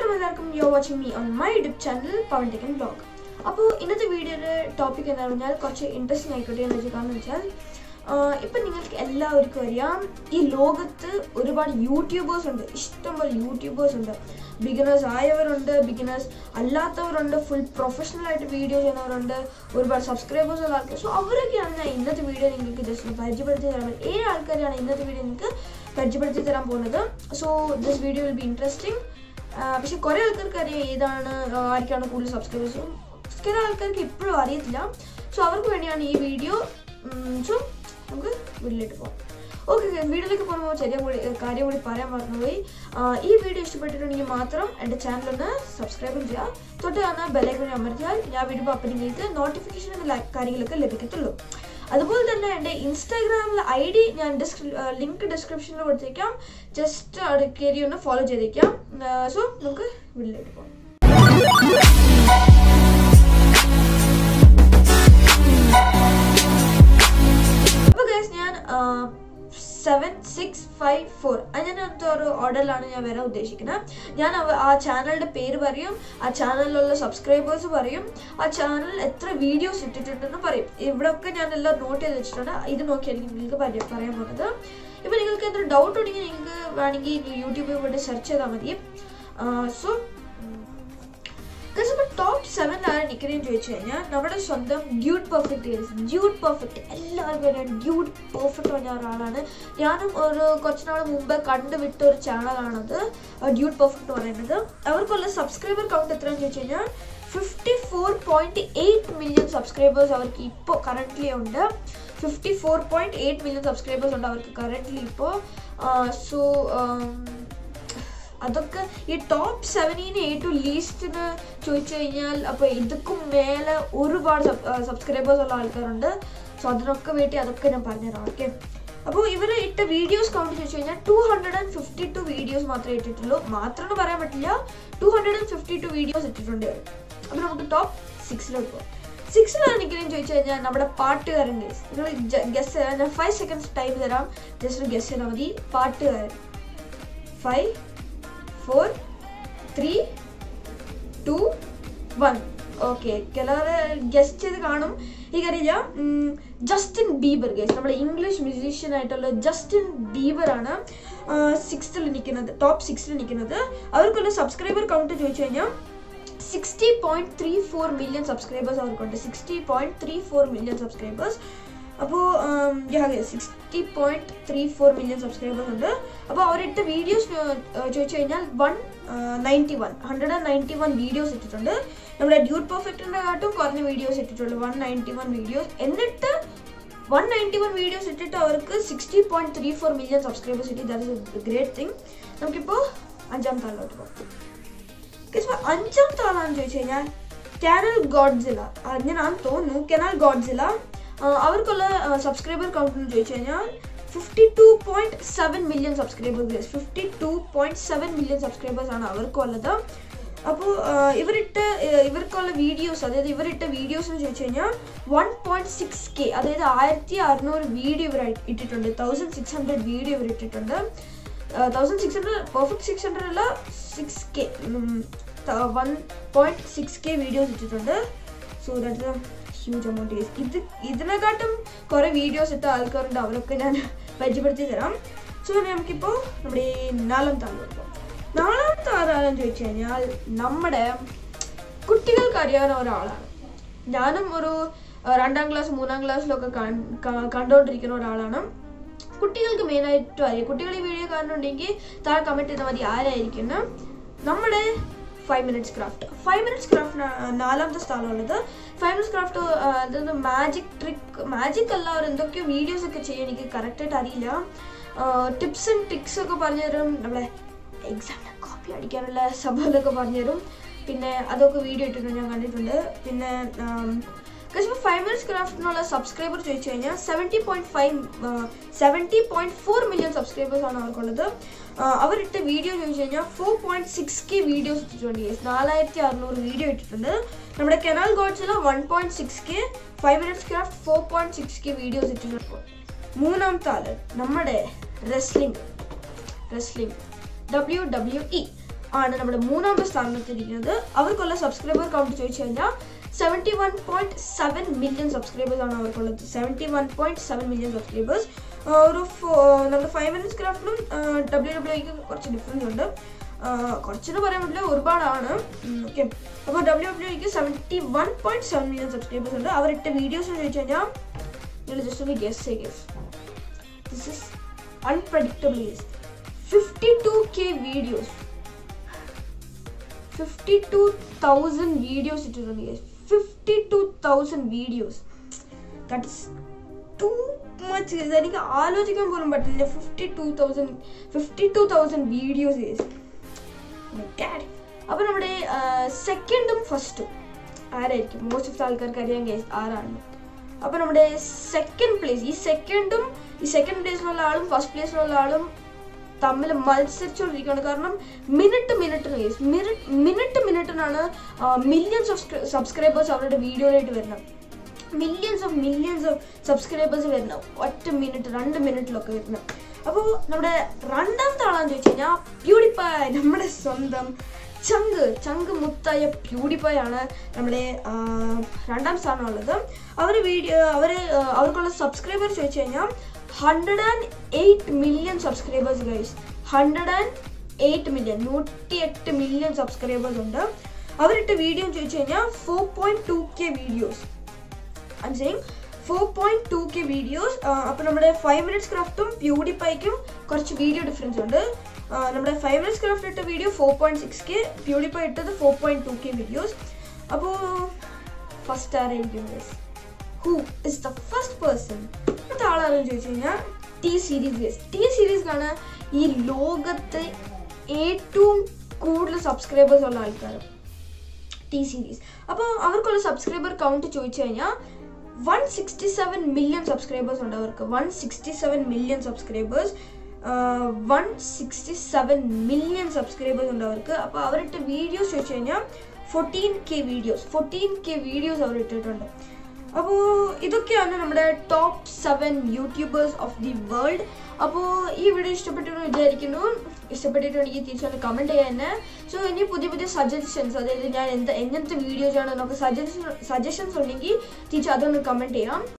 Welcome എല്ലാവർക്കും you watching me on my YouTube channel Pavan ടെക്കൻ blog അപ്പോൾ ഇന്നത്തെ വീഡിയോയുടെ ടോപ്പിക് എന്താണെന്ന് പറഞ്ഞാൽ കുറച്ച് ഇൻട്രസ്റ്റിംഗ് ആയിക്കോട്ടെ എന്ന് വെച്ചാൽ കാരണം വെച്ചാൽ ഇപ്പം നിങ്ങൾക്ക് എല്ലാവർക്കും അറിയാം ഈ ലോകത്ത് ഒരുപാട് യൂട്യൂബേഴ്സ് ഉണ്ട് ഇഷ്ടംപോലെ യൂട്യൂബേഴ്സ് ഉണ്ട് ബിഗിനേഴ്സ് ആയവരുണ്ട് ബിഗിനേഴ്സ് അല്ലാത്തവരുണ്ട് ഫുൾ പ്രൊഫഷണൽ ആയിട്ട് വീഡിയോ ചെയ്യുന്നവരുണ്ട് ഒരുപാട് സബ്സ്ക്രൈബേഴ്സ് ഉള്ള ആൾക്കാർ സോ അവരൊക്കെയാണ് ഞാൻ ഇന്നത്തെ വീഡിയോ നിങ്ങൾക്ക് ജസ്റ്റ് പരിചയപ്പെടുത്തി തരാൻ ഏഴ് ആൾക്കാരെയാണ് ഇന്നത്തെ വീഡിയോ നിങ്ങൾക്ക് പരിചയപ്പെടുത്തി തരാൻ പോകുന്നത് so this video will be interesting പക്ഷെ കുറേ ആൾക്കാർക്ക് അറിയാം ഏതാണ് ആ, ആർക്കാണ് കൂടുതൽ സബ്സ്ക്രൈബേഴ്സ് ചില ആൾക്കാർക്ക് ഇപ്പോഴും അറിയത്തില്ല സോ അവർക്ക് വേണ്ടിയാണ് ഈ വീഡിയോ സോ നമുക്ക് വീട്ടിലേക്ക് പോകാം ഓക്കെ വീഡിയോയിലേക്ക് പോകുമ്പോൾ ചെറിയ കൂടി കാര്യം കൂടി പറയാൻ മറന്നുപോയി ആ, ഈ വീഡിയോ ഇഷ്ടപ്പെട്ടിട്ടുണ്ടെങ്കിൽ മാത്രം എൻ്റെ ചാനലൊന്ന് സബ്സ്ക്രൈബും ചെയ്യുക തൊട്ട് കാണുന്ന ബെലൈക്കൺ അമർത്തിയാൽ ഞാൻ വീഡിയോ അപ്പോൾ നിങ്ങൾക്ക് നോട്ടിഫിക്കേഷൻ കാര്യങ്ങളൊക്കെ ലഭിക്കത്തുള്ളൂ അതുപോലെ തന്നെ എൻ്റെ ഇൻസ്റ്റാഗ്രാമിലെ ഐ ഡി ഞാൻ ലിങ്ക് ഡിസ്ക്രിപ്ഷനിൽ കൊടുത്തേക്കാം ജസ്റ്റ് അവിടെ കയറി ഒന്ന് ഫോളോ ചെയ്തേക്കാം സോ നമുക്ക് വീട്ടിലേക്ക് പോകാം അപ്പോൾ ഗൈസ് ഞാൻ സെവൻ സിക്സ് ഫൈവ് ഫോർ അങ്ങനത്തെ ഒരു ഓർഡറിലാണ് ഞാൻ വരാൻ ഉദ്ദേശിക്കുന്നത് ഞാൻ അവ- ആ ചാനലിൻ്റെ പേര് പറയും ആ ചാനലിലുള്ള സബ്സ്ക്രൈബേഴ്സ് പറയും ആ ചാനൽ എത്ര വീഡിയോസ് ഇട്ടിട്ടുണ്ടെന്ന് പറയും ഇവിടെ ഒക്കെ ഞാൻ എല്ലാം നോട്ട് ചെയ്ത് വെച്ചിട്ടുണ്ട് ഇത് നോക്കിയായിരിക്കും നിങ്ങൾക്ക് പരി- പറയാൻ പോകുന്നത് ഇപ്പം നിങ്ങൾക്ക് എന്തൊരു ഡൗട്ട് ഉണ്ടെങ്കിൽ നിങ്ങൾക്ക് വേണമെങ്കിൽ യൂട്യൂബിൽ പോയിട്ട് സെർച്ച് ചെയ്താൽ മതി സോ ഇപ്പോൾ ടോപ്പ് സെവൻ ആരെ നിൽക്കുന്നതെന്ന് ചോദിച്ചു കഴിഞ്ഞാൽ നമ്മുടെ സ്വന്തം ഡ്യൂട്ട് പെർഫെക്റ്റ് ഡ്യൂട്ട് പെർഫെക്റ്റ് എല്ലാവർക്കും അറിയാം ഡ്യൂട്ട് പെർഫെക്റ്റ് പറഞ്ഞ ഒരാളാണ് ഞാനും ഒരു കുറച്ച് നാൾ മുമ്പ് കണ്ടുവിട്ട ഒരു ചാനലാണത് ഡ്യൂട്ട് പെർഫെക്റ്റ് പറയുന്നത് അവർക്കുള്ള സബ്സ്ക്രൈബർ കൗണ്ട് എത്രയാണെന്ന് ചോദിച്ചു കഴിഞ്ഞാൽ fifty four point eight million subscribers അവർക്ക് ഇപ്പോൾ കറൻ്റ്ലി ഉണ്ട് fifty four point eight million subscribers ഉണ്ട് അവർക്ക് കറൻ്റ്ലി ഇപ്പോൾ സോ അതൊക്കെ ഈ ടോപ്പ് സെവനീന് ഏറ്റവും ലീസ്റ്റിന് ചോദിച്ചു കഴിഞ്ഞാൽ അപ്പോൾ ഇതൊക്കും മേലെ ഒരുപാട് സബ്സ്ക്രൈബേഴ്സ് ഉള്ള ആൾക്കാരുണ്ട് സോ അതിനൊക്കെ വേണ്ടി അതൊക്കെ ഞാൻ പറഞ്ഞുതരാം ഓക്കെ അപ്പോൾ ഇവർ ഇട്ട വീഡിയോസ് കൗണ്ട് ചോദിച്ചു കഴിഞ്ഞാൽ two hundred and fifty two videos മാത്രമേ ഇട്ടിട്ടുള്ളൂ മാത്രം എന്ന് പറയാൻ പറ്റില്ല two hundred and fifty two videos ഇട്ടിട്ടുണ്ട് ഇവർ അപ്പോൾ നമുക്ക് ടോപ്പ് സിക്സിലോട്ട് പോകാം സിക്സിലാണ് നിൽക്കുന്നത് ചോദിച്ചു കഴിഞ്ഞാൽ നമ്മുടെ പാട്ടുകാരൻ ഗസ് നിങ്ങൾ ഗസ് തരാം ഞാൻ ഫൈവ് സെക്കൻഡ്സ് ടൈം തരാം ജസ്റ്റ് ഗസ് ചെയ്താൽ മതി പാട്ടുകാരൻ five four three two one okay ചിലവർ ഗസ്റ്റ് ചെയ്ത് കാണും എനിക്കറിയില്ല ജസ്റ്റിൻ ബീബർ ഗേസ് നമ്മുടെ ഇംഗ്ലീഷ് മ്യൂസീഷ്യൻ ആയിട്ടുള്ള ജസ്റ്റിൻ ബീബർ ആണ് സിക്സ്ത്തിൽ നിൽക്കുന്നത് ടോപ്പ് സിക്സ്ത്തിൽ നിൽക്കുന്നത് അവർക്കുള്ള സബ്സ്ക്രൈബർ കൗണ്ട് ചോദിച്ചു കഴിഞ്ഞാൽ sixty point three four million subscribers അവർക്കുണ്ട് sixty point three four million subscribers അപ്പോൾ sixty point three four million subscribers ഉണ്ട് അപ്പോൾ അവരിട്ട വീഡിയോസ് ചോദിച്ചു കഴിഞ്ഞാൽ one ninety one hundred and ninety one videos ഇട്ടിട്ടുണ്ട് നമ്മുടെ ഡ്യൂട്ട് പെർഫെക്റ്റിൻ്റെ കാട്ടും കുറഞ്ഞ വീഡിയോസ് ഇട്ടിട്ടുള്ളൂ വൺ നയൻറ്റി വൺ വീഡിയോസ് എന്നിട്ട് വൺ നയൻറ്റി വൺ വീഡിയോസ് ഇട്ടിട്ട് അവർക്ക് sixty point three four million subscribers കിട്ടി that is a great thing നമുക്കിപ്പോൾ അഞ്ചാമത്തെ ആളിലോട്ട് പോകാം Guys, ഇപ്പൊ അഞ്ചാമത്തെ ആളാണെന്ന് ചോദിച്ചു കഴിഞ്ഞാൽ കാനൽ ഗോഡ്സില അങ്ങനെയാണെന്ന് തോന്നുന്നു കനാൽ ഗോഡ്സില അവർക്കുള്ള സബ്സ്ക്രൈബർ കൗണ്ട് എന്ന് ചോദിച്ചു കഴിഞ്ഞാൽ fifty two point seven million subscribers fifty two point seven million subscribers ആണ് അവർക്കുള്ളത് അപ്പോൾ ഇവരിട്ട് ഏർ, ഇവർക്കുള്ള വീഡിയോസ് അതായത് ഇവരിട്ട വീഡിയോസ് എന്ന് ചോദിച്ചു കഴിഞ്ഞാൽ വൺ പോയിന്റ് സിക്സ് കെ അതായത് ആയിരത്തി അറുന്നൂറ് വീഡിയോ ഇവർ ഇട്ടിട്ടുണ്ട് തൗസൻഡ് സിക്സ് ഹൺഡ്രഡ് വീഡിയോ ഇവർ ഇട്ടിട്ടുണ്ട് thousand six hundred perfect six hundred അല്ല six K one point six K videos ഇട്ടിട്ടുണ്ട് സോ ദാറ്റ് ഹ്യൂജ് എമൗണ്ട് ഇത് ഇതിനെക്കാട്ടും കുറേ വീഡിയോസ് ഇട്ട ആൾക്കാരുണ്ട് അവരൊക്കെ ഞാൻ പരിചയപ്പെടുത്തി തരാം സോ നമുക്കിപ്പോൾ നമ്മുടെ ഈ നാലാമത്തെ ആളോട്ട് പോകാം നാലാമത്തെ ആരാണെന്ന് ചോദിച്ചു കഴിഞ്ഞാൽ നമ്മുടെ കുട്ടികൾക്ക് അറിയാവുന്ന ഒരാളാണ് ഞാനും ഒരു ആ, രണ്ടാം ക്ലാസ് മൂന്നാം ക്ലാസ്സിലൊക്കെ കൺ- ക- കണ്ടുകൊണ്ടിരിക്കുന്ന ഒരാളാണ് കുട്ടികൾക്ക് മെയിനായിട്ടും അറിയാം കുട്ടികൾ ഈ വീഡിയോ കാണുന്നുണ്ടെങ്കിൽ താഴെ കമൻറ്റ് ചെയ്താൽ മതി ആരായിരിക്കും എന്ന്. നമ്മുടെ five minutes craft five minutes craft നാലാമത്തെ സ്ഥലമുള്ളത് ഫൈവ് മിനിറ്റ്സ് ക്രാഫ്റ്റ് അതൊന്ന് മാജിക് ട്രിക്ക് മാജിക് അല്ല അവർ എന്തൊക്കെയോ വീഡിയോസ് ഒക്കെ ചെയ്യും എനിക്ക് കറക്റ്റായിട്ട് അറിയില്ല ടിപ്സ് ആൻഡ് ട്രിക്സ് ഒക്കെ പറഞ്ഞു തരും നമ്മളെ എക്സാമിന് കോപ്പി അടിക്കാനുള്ള സംഭവങ്ങളൊക്കെ പറഞ്ഞു തരും പിന്നെ അതൊക്കെ വീഡിയോ ഇട്ടിട്ടുണ്ട് ഞാൻ കണ്ടിട്ടുണ്ട് പിന്നെ ഇപ്പോൾ ഫൈവ് മിനിറ്റ്സ് ക്രാഫ്റ്റിനുള്ള സബ്സ്ക്രൈബർ ചോദിച്ചു കഴിഞ്ഞാൽ seventy point five seventy point four million subscribers ആണ് അവർക്കുള്ളത് ആ, അവരിട്ട വീഡിയോ ചോദിച്ചു കഴിഞ്ഞാൽ four point six K videos ഇട്ടിട്ടുണ്ട് yes. നാലായിരത്തി അറുന്നൂറ് വീഡിയോ ഇട്ടിട്ടുണ്ട് നമ്മുടെ കെനാൽ ഗോഡ്സിൽ one point six K five minutes craft four point six K videos ഇട്ടിട്ടുണ്ട് മൂന്നാമത്തെ ആള് നമ്മുടെ wrestling wrestling W W E ആണ് നമ്മുടെ മൂന്നാമത്തെ സ്ഥാനത്തിരിക്കുന്നത് അവർക്കുള്ള സബ്സ്ക്രൈബർ കൗണ്ട് ചോദിച്ചു കഴിഞ്ഞാൽ seventy one point seven million subscribers ആണ് അവർക്കുള്ളത് seventy one point seven million subscribers ഒരു ഫോ- നമ്മുടെ ഫൈവ് മിനിറ്റ്സ് ക്രാഫ്റ്റിലും ഡബ്ല്യു ഡബ്ല്യു ഐക്ക് കുറച്ച് ഡിഫറൻസ് ഉണ്ട് കുറച്ചെന്ന് പറയാൻ പറ്റില്ല ഒരുപാടാണ് ഓക്കെ അപ്പോൾ ഡബ്ല്യു ഡബ്ല്യു ഐക്ക് seventy one point seven million subscribers ഉണ്ട് അവരിട്ട വീഡിയോസ് ചോദിച്ചു കഴിഞ്ഞാൽ നിങ്ങൾ ജസ്റ്റ് ഒന്ന് ഗസ് ചെയ്യ guess this is unpredictable guess fifty two K videos fifty two thousand videos ഇട്ടിട്ടുണ്ട് guess fifty two thousand videos that is too much എനിക്ക് ആലോചിക്കാൻ പോലും പറ്റില്ല fifty two thousand fifty two thousand videos guess that അപ്പോൾ നമ്മുടെ സെക്കൻഡും ഫസ്റ്റും ആരായിരിക്കും most of ആൾക്കാർക്ക് അറിയാൻ കേസ് ആരാണ് അപ്പോൾ നമ്മുടെ സെക്കൻഡ് പ്ലേസ് ഈ സെക്കൻഡും ഈ സെക്കൻഡ് പ്ലേസിലുള്ള ആളും ഫസ്റ്റ് പ്ലേസിലുള്ള ആളും തമ്മിൽ മത്സരിച്ചുകൊണ്ടിരിക്കുകയാണ് കാരണം മിനിറ്റ് മിനിറ്റിന് കേസ് മിനിറ്റ് മിനിറ്റിനാണ് മില്യൺസ് ഓഫ് സബ്സ്ക്രൈബേഴ്സ് അവരുടെ വീഡിയോയിലായിട്ട് വരുന്നത് millions of millions of subscribers വരുന്ന ഒറ്റ മിനിറ്റ് രണ്ട് മിനിറ്റിലൊക്കെ വരുന്നത് അപ്പോൾ നമ്മുടെ രണ്ടാമത്തെ ആളാന്ന് ചോദിച്ചു കഴിഞ്ഞാൽ പ്യൂഡിപ്പായ് നമ്മുടെ സ്വന്തം ചങ്ക് ചങ്ക് മുത്തായ പ്യൂഡിപ്പായ് ആണ് നമ്മുടെ ആ, രണ്ടാം സ്ഥാനമുള്ളത് അവർ വീഡിയോ അവർ അവർക്കുള്ള സബ്സ്ക്രൈബർ ചോദിച്ചു കഴിഞ്ഞാൽ hundred and eight million subscribers guys hundred and eight million നൂറ്റി എട്ട് മില്യൺ സബ്സ്ക്രൈബേഴ്സ് ഉണ്ട് അവരിട്ട വീഡിയോ ചോദിച്ചു കഴിഞ്ഞാൽ four point two K videos I'm saying four point two K videos അപ്പോൾ നമ്മുടെ ഫൈവ് മിനിറ്റ്സ് ക്രാഫ്റ്റും പ്യൂഡിപ്പൈക്കും കുറച്ച് വീഡിയോ ഡിഫറൻസ് ഉണ്ട് ആ, നമ്മുടെ ഫൈവ് മിനിറ്റ്സ് ക്രാഫ്റ്റ് ഇട്ട video four point six K PewDiePie ഇട്ടത് four point two K videos അപ്പോൾ ഫസ്റ്റ് ആരായിരിക്കും who is the first person അടുത്ത ആളാരെന്ന് ചോദിച്ചു കഴിഞ്ഞാൽ ടി സീരീസ് ഗസ് ടി സീരീസിലാണ് ഈ ലോകത്തെ ഏറ്റവും കൂടുതൽ സബ്സ്ക്രൈബേഴ്സ് ഉള്ള ആൾക്കാർ ടി സീരീസ് അപ്പോൾ അവർക്കുള്ള സബ്സ്ക്രൈബർ കൗണ്ട് ചോദിച്ചു കഴിഞ്ഞാൽ one sixty seven million subscribers ഉണ്ട് അവർക്ക് one sixty seven million subscribers one sixty seven million subscribers ഉണ്ട് അവർക്ക് അപ്പോൾ അവരിട്ട വീഡിയോസ് ചോദിച്ചു കഴിഞ്ഞാൽ fourteen K videos fourteen K videos അവർ ഇട്ടിട്ടുണ്ട് അപ്പോൾ ഇതൊക്കെയാണ് നമ്മുടെ top seven YouTubers of the world അപ്പോൾ ഈ വീഡിയോ ഇഷ്ടപ്പെട്ടെന്ന് വിചാരിക്കുന്നു ഇഷ്ടപ്പെട്ടിട്ടുണ്ടെങ്കിൽ തീർച്ചയായിട്ടും കമൻറ്റ് ചെയ്യാൻ തന്നെ സോ ഇനി പുതിയ പുതിയ സജഷൻസ് അതായത് ഞാൻ എന്ത് എങ്ങനത്തെ വീഡിയോസ് ആണ് നമുക്ക് സജഷൻ സജഷൻസ് ഉണ്ടെങ്കിൽ തിരിച്ച് അതൊന്ന് കമൻറ്റ് ചെയ്യാം